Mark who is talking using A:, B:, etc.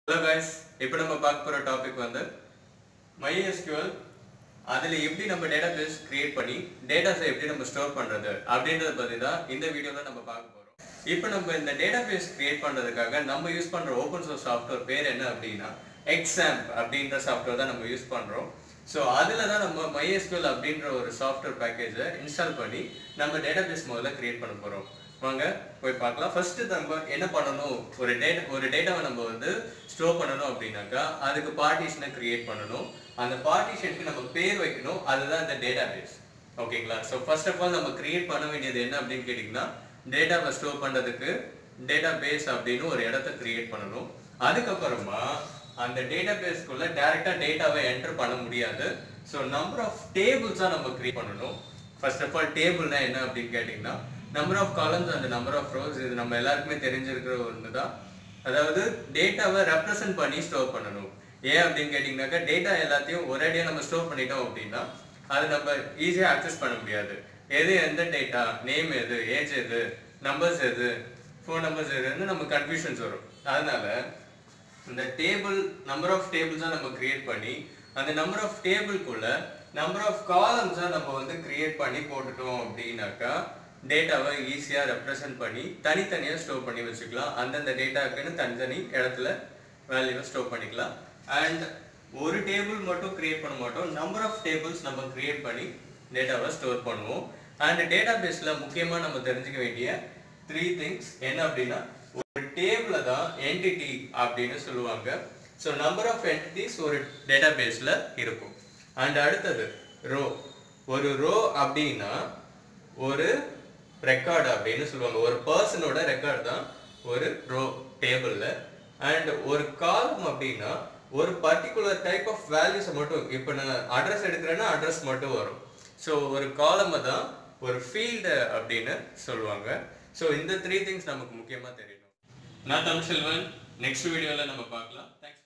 A: hello guys இப்போ நம்ம பார்க்க போகிற டாபிக் வந்து MySQL அதில் எப்படி நம்ம டேட்டா பேஸ் கிரியேட் பண்ணி டேட்டாஸை எப்படி நம்ம ஸ்டோர் பண்ணுறது அப்படின்றத பற்றி தான் இந்த வீடியோவில் நம்ம பார்க்க போகிறோம் இப்போ நம்ம இந்த டேட்டா பேஸ் கிரியேட் பண்ணுறதுக்காக நம்ம யூஸ் பண்ணுற ஓப்பன் சோர்ஸ் சாஃப்ட்வேர் பேர் என்ன அப்படின்னா எக்ஸாம்ப் அப்படின்ற சாஃப்ட்வேர் தான் நம்ம யூஸ் பண்ணுறோம் ஸோ அதில் தான் நம்ம MySQL அப்படின்ற ஒரு சாஃப்ட்வேர் பேக்கேஜை இன்ஸ்டால் பண்ணி நம்ம டேட்டா பேஸ் முதல்ல கிரியேட் பண்ண போகிறோம் வாங்க போய் பார்க்கலாம் ஃபர்ஸ்ட் நம்ம என்ன பண்ணணும் ஒரு டேட்டா ஒரு டேட்டாவை நம்ம வந்து ஸ்டோர் பண்ணணும் அப்படின்னாக்கா அதுக்கு பார்ட்டிஷனை கிரியேட் பண்ணணும் அந்த பார்ட்டிஷனுக்கு நம்ம பேர் வைக்கணும் அதுதான் இந்த டேட்டா பேஸ் ஓகேங்களா ஸோ ஃபர்ஸ்ட் ஆஃப் ஆல் நம்ம கிரியேட் பண்ண வேண்டியது என்ன அப்படின்னு கேட்டிங்கன்னா டேட்டாவை ஸ்டோர் பண்ணுறதுக்கு டேட்டா பேஸ் அப்படின்னு ஒரு இடத்த கிரியேட் பண்ணணும் அதுக்கப்புறமா அந்த டேட்டா பேஸ்க்குள்ள டேரெக்டாக டேட்டாவை என்டர் பண்ண முடியாது ஸோ நம்பர் ஆஃப் டேபிள்ஸாக நம்ம கிரியேட் பண்ணணும் ஃபர்ஸ்ட் ஆஃப் ஆல் டேபிள்னா என்ன அப்படின்னு கேட்டிங்கன்னா number of columns and number of rows இது நம்ம எல்லாருக்குமே தெரிஞ்சிருக்கிற ஒன்று தான் அதாவது டேட்டாவை ரெப்ரசன்ட் பண்ணி ஸ்டோர் பண்ணணும் ஏன் அப்படின்னு கேட்டிங்கனாக்கா டேட்டா எல்லாத்தையும் ஒரேடியாக நம்ம ஸ்டோர் பண்ணிட்டோம் அப்படின்னா அது நம்ம ஈஸியாக அக்சஸ் பண்ண முடியாது எது எந்த டேட்டா நேம் எது ஏஜ் எது நம்பர்ஸ் எது ஃபோன் நம்பர்ஸ் எதுன்னு நம்ம கன்ஃபியூஷன்ஸ் வரும் அதனால இந்த டேபிள் நம்பர் ஆஃப் டேபிள்ஸாக நம்ம கிரியேட் பண்ணி அந்த நம்பர் ஆஃப் டேபிள்குள்ள நம்பர் ஆஃப் காலம்ஸாக நம்ம வந்து கிரியேட் பண்ணி போட்டுட்டோம் அப்படின்னாக்கா டேட்டாவை ஈஸியாக ரெப்ரசன்ட் பண்ணி தனித்தனியாக ஸ்டோர் பண்ணி வச்சுக்கலாம் அந்தந்த டேட்டாக்குன்னு தனித்தனி இடத்துல வேல்யூவை ஸ்டோர் பண்ணிக்கலாம் அண்ட் ஒரு டேபிள் மட்டும் கிரியேட் பண்ண மாட்டோம் நம்பர் ஆஃப் டேபிள்ஸ் நம்ம கிரியேட் பண்ணி டேட்டாவை ஸ்டோர் பண்ணுவோம் அண்ட் டேட்டா பேஸில் முக்கியமாக நம்ம தெரிஞ்சுக்க வேண்டிய த்ரீ திங்ஸ் என்ன அப்படின்னா ஒரு டேபிள தான் என்டிட்டி அப்படின்னு சொல்லுவாங்க ஸோ நம்பர் ஆஃப் என்டிட்டிஸ் ஒரு டேட்டா பேஸில் இருக்கும் அண்ட் அடுத்தது ரோ ஒரு ரோ அப்படின்னா ஒரு ரெக்கார்டு அப்படின்னு சொல்லுவாங்க ஒரு பர்சனோட ரெக்கார்டு தான் ஒரு ரோ டேபிளில் அண்ட் ஒரு காலம் அப்படின்னா ஒரு பர்டிகுலர் டைப் ஆஃப் வேல்யூஸை மட்டும் இப்போ நான் அட்ரஸ் எடுக்கிறேன்னா அட்ரஸ் மட்டும் வரும் ஸோ ஒரு காலமை தான் ஒரு ஃபீல்டு அப்படின்னு சொல்லுவாங்க ஸோ இந்த த்ரீ திங்ஸ் நமக்கு முக்கியமாக தெரியணும் நான் தமிழ் செல்வன் நெக்ஸ்ட் வீடியோவில் நம்ம பார்க்கலாம் தேங்க்ஸ்